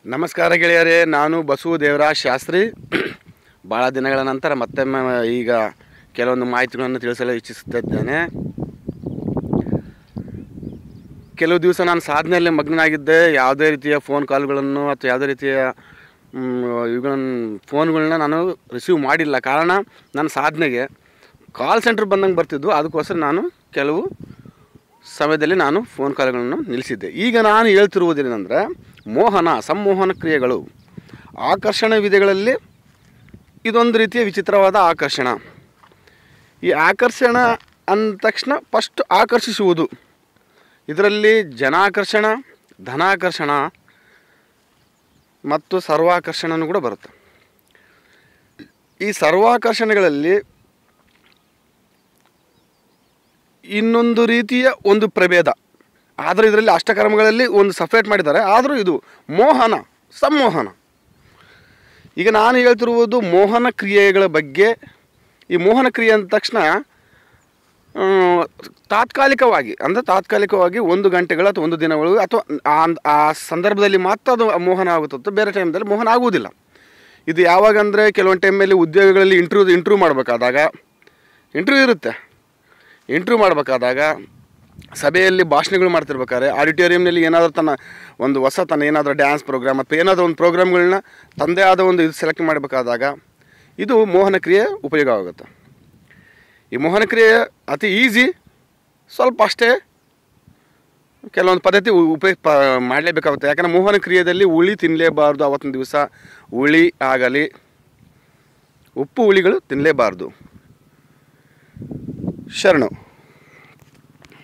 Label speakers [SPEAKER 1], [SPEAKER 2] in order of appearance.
[SPEAKER 1] ನಮಸ್ಕಾರ ಗೆಳೆಯರೇ ನಾನು ಬಸು ದೇವರಾಜ್ ಶಾಸ್ತ್ರಿ ಭಾಳ ದಿನಗಳ ನಂತರ ಮತ್ತೊಮ್ಮೆ ಈಗ ಕೆಲವೊಂದು ಮಾಹಿತಿಗಳನ್ನು ತಿಳಿಸಲು ಇಚ್ಛಿಸುತ್ತಿದ್ದೇನೆ ಕೆಲವು ದಿವಸ ನಾನು ಸಾಧನೆಯಲ್ಲಿ ಮಗ್ನಾಗಿದ್ದೆ ಯಾವುದೇ ರೀತಿಯ ಫೋನ್ ಕಾಲ್ಗಳನ್ನು ಅಥವಾ ಯಾವುದೇ ರೀತಿಯ ಮ್, ಇವುಗಳನ್ನು ಫೋನ್ಗಳನ್ನ ನಾನು ರಿಸೀವ್ ಮಾಡಿಲ್ಲ ಕಾರಣ ನನ್ನ ಸಾಧನೆಗೆ ಕಾಲ್ ಸೆಂಟ್ರ್ ಬಂದಂಗೆ ಬರ್ತಿದ್ದು ಅದಕ್ಕೋಸ್ಕರ ನಾನು ಕೆಲವು ಸಮಯದಲ್ಲಿ ನಾನು ಫೋನ್ ಕಾಲ್ಗಳನ್ನು ನಿಲ್ಲಿಸಿದ್ದೆ ಈಗ ನಾನು ಹೇಳ್ತಿರುವುದೇನೆಂದರೆ ಮೋಹನ ಸಂಮೋಹನ ಕ್ರಿಯೆಗಳು ಆಕರ್ಷಣ ವಿಧೆಗಳಲ್ಲಿ ಇದೊಂದು ರೀತಿಯ ವಿಚಿತ್ರವಾದ ಆಕರ್ಷಣ ಈ ಆಕರ್ಷಣ ಅಂದ ತಕ್ಷಣ ಫಸ್ಟ್ ಆಕರ್ಷಿಸುವುದು ಇದರಲ್ಲಿ ಜನಾಕರ್ಷಣ ಧನಾಕರ್ಷಣ ಮತ್ತು ಸರ್ವಾಕರ್ಷಣನೂ ಕೂಡ ಬರುತ್ತೆ ಈ ಸರ್ವಾಕರ್ಷಣೆಗಳಲ್ಲಿ ಇನ್ನೊಂದು ರೀತಿಯ ಒಂದು ಪ್ರಭೇದ ಆದರೆ ಇದರಲ್ಲಿ ಅಷ್ಟಕರ್ಮಗಳಲ್ಲಿ ಒಂದು ಸಪ್ರೇಟ್ ಮಾಡಿದ್ದಾರೆ ಆದರೂ ಇದು ಮೋಹನ ಸಂಮೋಹನ ಈಗ ನಾನು ಹೇಳ್ತಿರುವುದು ಮೋಹನ ಕ್ರಿಯೆಗಳ ಬಗ್ಗೆ ಈ ಮೋಹನ ಕ್ರಿಯೆ ಅಂದ ತಕ್ಷಣ ಆ, ತಾತ್ಕಾಲಿಕವಾಗಿ ಅಂದರೆ ತಾತ್ಕಾಲಿಕವಾಗಿ ಒಂದು ಗಂಟೆಗಳು ಅಥವಾ ಒಂದು ದಿನಗಳು ಅಥವಾ ಆ- ಆ ಸಂದರ್ಭದಲ್ಲಿ ಮಾತ್ರ ಅದು ಮೋಹನ ಆಗುತ್ತೆ ಹೊರತು ಬೇರೆ ಟೈಮ್ದಲ್ಲಿ ಮೋಹನ ಆಗುವುದಿಲ್ಲ ಇದು ಯಾವಾಗ ಅಂದರೆ ಕೆಲವೊಂದು ಟೈಮಲ್ಲಿ ಉದ್ಯೋಗಗಳಲ್ಲಿ ಇಂಟ್ರ್ಯೂ ಇಂಟ್ರ್ಯೂ ಮಾಡಬೇಕಾದಾಗ ಇಂಟ್ರ್ಯೂ ಇರುತ್ತೆ ಇಂಟ್ರ್ಯೂ ಮಾಡಬೇಕಾದಾಗ ಸಭೆಯಲ್ಲಿ ಭಾಷಣಗಳು ಮಾಡ್ತಿರ್ಬೇಕಾದ್ರೆ ಆಡಿಟೋರಿಯಂನಲ್ಲಿ ಏನಾದರೂ ತನ್ನ ಒಂದು ಹೊಸ ತನ್ನ ಏನಾದರೂ ಡ್ಯಾನ್ಸ್ ಪ್ರೋಗ್ರಾಮ್ ಅಥವಾ ಏನಾದರೂ ಒಂದು ಪ್ರೋಗ್ರಾಮ್ಗಳನ್ನ ತಂದೆ ಆದ ಒಂದು ಇದು ಸೆಲೆಕ್ಟ್ ಮಾಡಬೇಕಾದಾಗ ಇದು ಮೋಹನ ಕ್ರಿಯೆ ಉಪಯೋಗ ಆಗುತ್ತೆ ಈ ಮೋಹನ ಕ್ರಿಯೆ ಅತಿ ಈಸಿ ಸ್ವಲ್ಪ ಅಷ್ಟೇ ಕೆಲವೊಂದು ಪದ್ಧತಿ ಉ- ಉಪಯೋಗ ಪ ಮಾಡಲೇಬೇಕಾಗುತ್ತೆ ಯಾಕಂದರೆ ಮೋಹನ ಕ್ರಿಯೆಯಲ್ಲಿ ಹುಳಿ ತಿನ್ನಲೇಬಾರ್ದು ಅವತ್ತಿನ ದಿವಸ ಹುಳಿ ಆಗಲಿ ಉಪ್ಪು ಹುಳಿಗಳು ತಿನ್ನಲೇಬಾರ್ದು ಶರಣು